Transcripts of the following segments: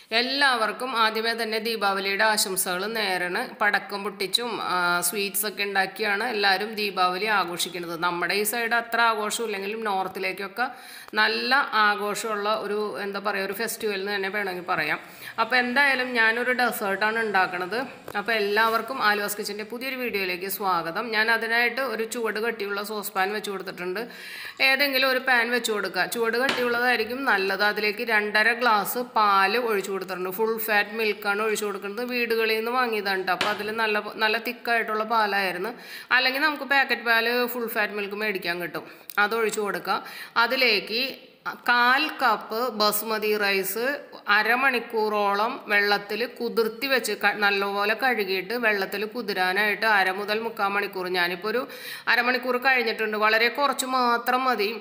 എല്ലാവർക്കും ആദ്യമേ തന്നെ ദീപാവലിയുടെ ആശംസകൾ നേരാണ് പടക്കം പൊട്ടിച്ചും സ്വീറ്റ്സ് ഒക്കെ ഉണ്ടാക്കിയാണ് എല്ലാവരും ദീപാവലി ആഘോഷിക്കുന്നത് നമ്മുടെ ഈ സൈഡ് അത്ര ആഘോഷമില്ലെങ്കിലും നോർത്തിലേക്കൊക്കെ നല്ല ആഘോഷമുള്ള ഒരു എന്താ പറയുക ഒരു ഫെസ്റ്റിവൽ എന്ന് തന്നെ വേണമെങ്കിൽ പറയാം അപ്പോൾ എന്തായാലും ഞാനൊരു ഡെസേർട്ടാണ് ഉണ്ടാക്കുന്നത് അപ്പോൾ എല്ലാവർക്കും ആലുവാസ് കിച്ചൻ്റെ പുതിയൊരു വീഡിയോയിലേക്ക് സ്വാഗതം ഞാൻ അതിനായിട്ട് ഒരു ചുവട് കട്ടിയുള്ള സോസ് പാൻ വെച്ച് കൊടുത്തിട്ടുണ്ട് ഏതെങ്കിലും ഒരു പാൻ വെച്ച് കൊടുക്കുക ചുവട് കട്ടിയുള്ളതായിരിക്കും നല്ലത് അതിലേക്ക് രണ്ടര ഗ്ലാസ് പാല് ഒഴിച്ചു കൊടുത്തിട്ടുണ്ട് ഫുൾ ഫാറ്റ് മിൽക്കാണ് ഒഴിച്ചു കൊടുക്കുന്നത് വീടുകളിൽ നിന്ന് വാങ്ങിയതാണ് കേട്ടോ അപ്പോൾ അതിൽ നല്ല നല്ല തിക്കായിട്ടുള്ള പാലായിരുന്നു അല്ലെങ്കിൽ നമുക്ക് പാക്കറ്റ് പാല് ഫുൾ ഫാറ്റ് മിൽക്ക് മേടിക്കാൻ കിട്ടും അത് ഒഴിച്ചു കൊടുക്കുക അതിലേക്ക് കാൽ കപ്പ് ബസുമതി റൈസ് അരമണിക്കൂറോളം വെള്ളത്തിൽ കുതിർത്തി വെച്ച് ക- നല്ലപോലെ കഴുകിയിട്ട് വെള്ളത്തിൽ കുതിരാനായിട്ട് അര മുതൽ മുക്കാൽ മണിക്കൂർ ഞാനിപ്പോൾ ഒരു അരമണിക്കൂർ കഴിഞ്ഞിട്ടുണ്ട് വളരെ കുറച്ച് മാത്രം മതി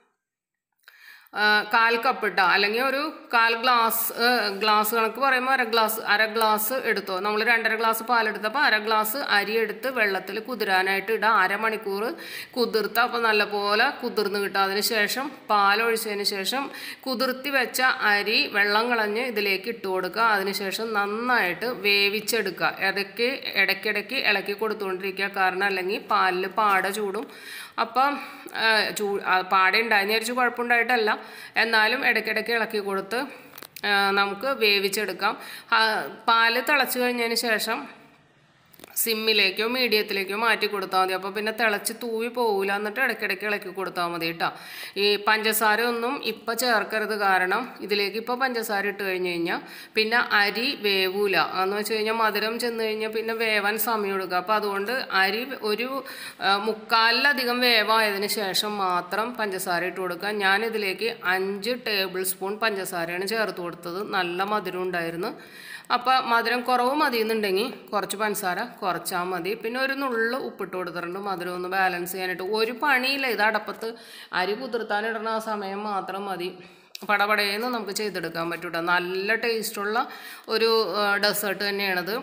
ആ, കാൽ കപ്പ് ഇട്ടാ അല്ലെങ്കിൽ ഒരു കാൽ ഗ്ലാസ് ഏ, ഗ്ലാസ് കണക്ക് പറയുമ്പോൾ അര ഗ്ലാസ് അര ഗ്ലാസ് എടുത്തോ നമ്മൾ രണ്ടര ഗ്ലാസ് പാലെടുത്തപ്പോൾ അര ഗ്ലാസ് അരി എടുത്ത് വെള്ളത്തിൽ കുതിരാനായിട്ട് ഇടുക അരമണിക്കൂർ കുതിർത്ത അപ്പോൾ നല്ലപോലെ കുതിർന്ന് കിട്ടുക അതിന് ശേഷം പാലൊഴിച്ചതിന് ശേഷം കുതിർത്തി വെച്ച അരി വെള്ളം കളഞ്ഞ് ഇതിലേക്ക് ഇട്ട് കൊടുക്കുക അതിനുശേഷം നന്നായിട്ട് വേവിച്ചെടുക്കുക ഇടയ്ക്ക് ഇടയ്ക്കിടയ്ക്ക് ഇളക്കി കൊടുത്തുകൊണ്ടിരിക്കുക കാരണം അല്ലെങ്കിൽ പാലിൽ പാട ചൂടും അപ്പം ആ, ചൂ ആ, പാട ഉണ്ടായെന്ന് വിചാരിച്ച് കുഴപ്പമുണ്ടായിട്ടല്ല എന്നാലും ഇടയ്ക്കിടയ്ക്ക് ഇളക്കി കൊടുത്ത് ആ, നമുക്ക് വേവിച്ചെടുക്കാം ആ, പാല് തിളച്ച് കഴിഞ്ഞതിന് ശേഷം സിമ്മിലേക്കോ മീഡിയത്തിലേക്കോ മാറ്റി കൊടുത്താൽ മതി അപ്പോൾ പിന്നെ തിളച്ച് തൂവി പോകില്ല എന്നിട്ട് ഇടയ്ക്കിടയ്ക്ക് ഇളക്കി കൊടുത്താൽ മതി കേട്ടോ ഈ പഞ്ചസാര ഒന്നും ഇപ്പം ചേർക്കരുത് കാരണം ഇതിലേക്ക് ഇപ്പോൾ പഞ്ചസാര ഇട്ട് കഴിഞ്ഞ് കഴിഞ്ഞാൽ പിന്നെ അരി വേവൂല എന്ന് വെച്ച് കഴിഞ്ഞാൽ മധുരം ചെന്ന് കഴിഞ്ഞാൽ പിന്നെ വേവാൻ സമയം എടുക്കുക അപ്പോൾ അതുകൊണ്ട് അരി ഒരു ആ, മുക്കാലിലധികം വേവായതിന് ശേഷം മാത്രം പഞ്ചസാര ഇട്ട് കൊടുക്കുക ഞാനിതിലേക്ക് അഞ്ച് ടേബിൾ സ്പൂൺ പഞ്ചസാരയാണ് ചേർത്ത് കൊടുത്തത് നല്ല മധുരം ഉണ്ടായിരുന്നു അപ്പോൾ മധുരം കുറവ് മതി എന്നുണ്ടെങ്കിൽ കുറച്ച് പഞ്ചസാര കുറച്ചാൽ മതി പിന്നെ ഒരു നുള്ളു ഉപ്പിട്ട് കൊടുത്തിട്ടുണ്ട് മധുരം ഒന്ന് ബാലൻസ് ചെയ്യാനായിട്ട് ഒരു പണിയില്ല ഇത് അടപ്പത്ത് അരി കുതിർത്താനിടുന്ന ആ സമയം മാത്രം മതി പടപടയെന്ന് നമുക്ക് ചെയ്തെടുക്കാൻ പറ്റൂട്ടോ നല്ല ടേസ്റ്റുള്ള ഒരു ഡെസേർട്ട് തന്നെയാണത്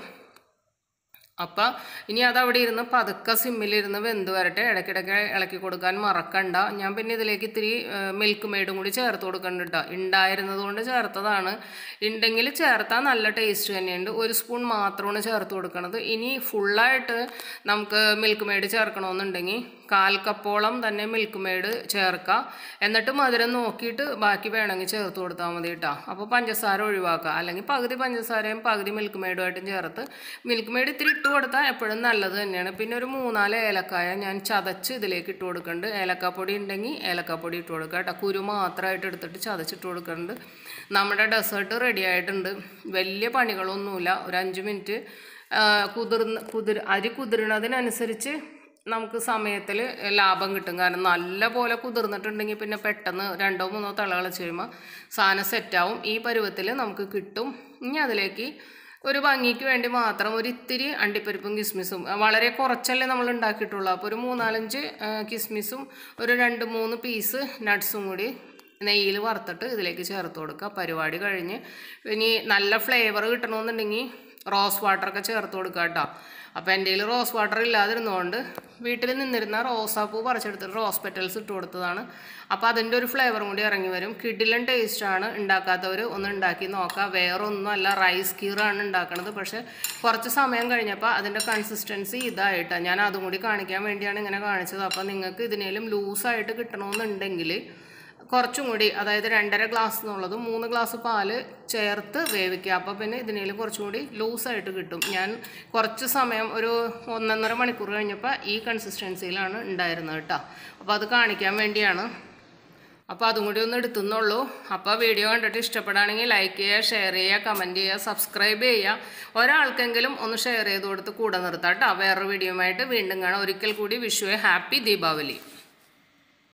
അപ്പം ഇനി അത് അവിടെ ഇരുന്ന് പതുക്കെ സിമ്മിലിരുന്ന് വെന്ത് വരട്ടെ ഇടയ്ക്കിടയ്ക്ക് ഇളക്കി കൊടുക്കാൻ മറക്കണ്ട ഞാൻ പിന്നെ ഇതിലേക്ക് ഇത്തിരി മിൽക്ക് മെയ്ഡും കൂടി ചേർത്ത് കൊടുക്കുന്നുണ്ട് കേട്ടോ ഉണ്ടായിരുന്നത് കൊണ്ട് ചേർത്തതാണ് ഉണ്ടെങ്കിൽ ചേർത്താൽ നല്ല ടേസ്റ്റ് തന്നെയുണ്ട് ഒരു സ്പൂൺ മാത്രമാണ് ചേർത്ത് കൊടുക്കുന്നത് ഇനി ഫുള്ളായിട്ട് നമുക്ക് മിൽക്ക് മെയ്ഡ് ചേർക്കണമെന്നുണ്ടെങ്കിൽ കാൽ കപ്പോളം തന്നെ മിൽക്ക് മെയ്ഡ് ചേർക്കുക എന്നിട്ട് മധുരം നോക്കിയിട്ട് ബാക്കി വേണമെങ്കിൽ ചേർത്ത് കൊടുത്താൽ മതി കേട്ടോ അപ്പോൾ പഞ്ചസാര ഒഴിവാക്കുക അല്ലെങ്കിൽ പകുതി പഞ്ചസാരയും പകുതി മിൽക്ക് മെയ്ഡുമായിട്ടും ചേർത്ത് മിൽക്ക് മെയ്ഡ് ഇത്തിരി ഇട്ട് കൊടുത്താൽ എപ്പോഴും നല്ലത് തന്നെയാണ് പിന്നെ ഒരു മൂന്നാല് ഏലക്കായ ഞാൻ ചതച്ച് ഇതിലേക്ക് ഇട്ട് കൊടുക്കുന്നുണ്ട് ഏലക്കാപ്പൊടി ഉണ്ടെങ്കിൽ ഏലക്കാപ്പൊടി ഇട്ട് കൊടുക്കുക കേട്ടോ കുരു മാത്രമായിട്ട് എടുത്തിട്ട് ചതച്ചിട്ട് കൊടുക്കുന്നുണ്ട് നമ്മുടെ ഡെസേർട്ട് റെഡി ആയിട്ടുണ്ട് വലിയ പണികളൊന്നുമില്ല ഒരു അഞ്ച് മിനിറ്റ് കുതിർന്ന് കുതിർ അരി കുതിരണതിനനുസരിച്ച് നമുക്ക് സമയത്തിൽ ലാഭം കിട്ടും കാരണം നല്ല പോലെ കുതിർന്നിട്ടുണ്ടെങ്കിൽ പിന്നെ പെട്ടെന്ന് രണ്ടോ മൂന്നോ തളകൾ ചെയ്യുമ്പോൾ സാധനം സെറ്റാവും ഈ പരുവത്തിൽ നമുക്ക് കിട്ടും ഇനി അതിലേക്ക് ഒരു ഭംഗിക്ക് വേണ്ടി മാത്രം ഒരു ഇത്തിരി അണ്ടിപ്പരിപ്പും കിസ്മിസും ആ, വളരെ കുറച്ചല്ലേ നമ്മൾ ഉണ്ടാക്കിയിട്ടുള്ളൂ അപ്പോൾ ഒരു മൂന്നാലഞ്ച് ആ, കിസ്മിസും ഒരു രണ്ട് മൂന്ന് പീസ് നട്ട്സും കൂടി നെയ്യിൽ വറുത്തിട്ട് ഇതിലേക്ക് ചേർത്ത് കൊടുക്കുക പരിപാടി കഴിഞ്ഞ് ഇനി നല്ല ഫ്ലേവർ കിട്ടണമെന്നുണ്ടെങ്കിൽ റോസ് വാട്ടറൊക്കെ ചേർത്ത് കൊടുക്കുക കേട്ടോ അപ്പോൾ എൻ്റെ കയ്യിൽ റോസ് വാട്ടർ ഇല്ലാതിരുന്നതുകൊണ്ട് വീട്ടിൽ നിന്നിരുന്ന റോസാപ്പൂ പറിച്ചെടുത്തിട്ട് റോസ് പെറ്റൽസ് ഇട്ട് കൊടുത്തതാണ് അപ്പോൾ അതിൻ്റെ ഒരു ഫ്ലേവറും കൂടി ഇറങ്ങി വരും കിഡിലൻ ടേസ്റ്റാണ് ഉണ്ടാക്കാത്തവർ ഒന്ന് ഉണ്ടാക്കി നോക്കുക വേറെ ഒന്നുമല്ല റൈസ് കീറാണ് ഉണ്ടാക്കുന്നത് പക്ഷേ കുറച്ച് സമയം കഴിഞ്ഞപ്പോൾ അതിൻ്റെ കൺസിസ്റ്റൻസി ഇതായിട്ടാണ് ഞാൻ അതും കൂടി കാണിക്കാൻ വേണ്ടിയാണ് ഇങ്ങനെ കാണിച്ചത് അപ്പോൾ നിങ്ങൾക്ക് ഇതിനേലും ലൂസായിട്ട് കിട്ടണമെന്നുണ്ടെങ്കിൽ കുറച്ചും കൂടി അതായത് രണ്ടര ഗ്ലാസ് എന്നുള്ളത് മൂന്ന് ഗ്ലാസ് പാല് ചേർത്ത് വേവിക്കുക അപ്പോൾ പിന്നെ ഇതിനേലും കുറച്ചും കൂടി ലൂസായിട്ട് കിട്ടും ഞാൻ കുറച്ച് സമയം ഒരു ഒന്നൊന്നര മണിക്കൂർ കഴിഞ്ഞപ്പോൾ ഈ കൺസിസ്റ്റൻസിയിലാണ് ഉണ്ടായിരുന്നത് കേട്ടോ അപ്പോൾ അത് കാണിക്കാൻ വേണ്ടിയാണ് അപ്പോൾ അതും കൂടി ഒന്ന് എടുത്തുന്നുള്ളൂ അപ്പോൾ വീഡിയോ കണ്ടിട്ട് ഇഷ്ടപ്പെടുകയാണെങ്കിൽ ലൈക്ക് ചെയ്യുക ഷെയർ ചെയ്യുക കമൻറ്റ് ചെയ്യുക സബ്സ്ക്രൈബ് ചെയ്യുക ഒരാൾക്കെങ്കിലും ഒന്ന് ഷെയർ ചെയ്ത് കൊടുത്ത് കൂടെ നിർത്താം കേട്ടോ വേറൊരു വീഡിയോയുമായിട്ട് വീണ്ടും കാണാം ഒരിക്കൽ കൂടി വിഷു ഹാപ്പി ദീപാവലി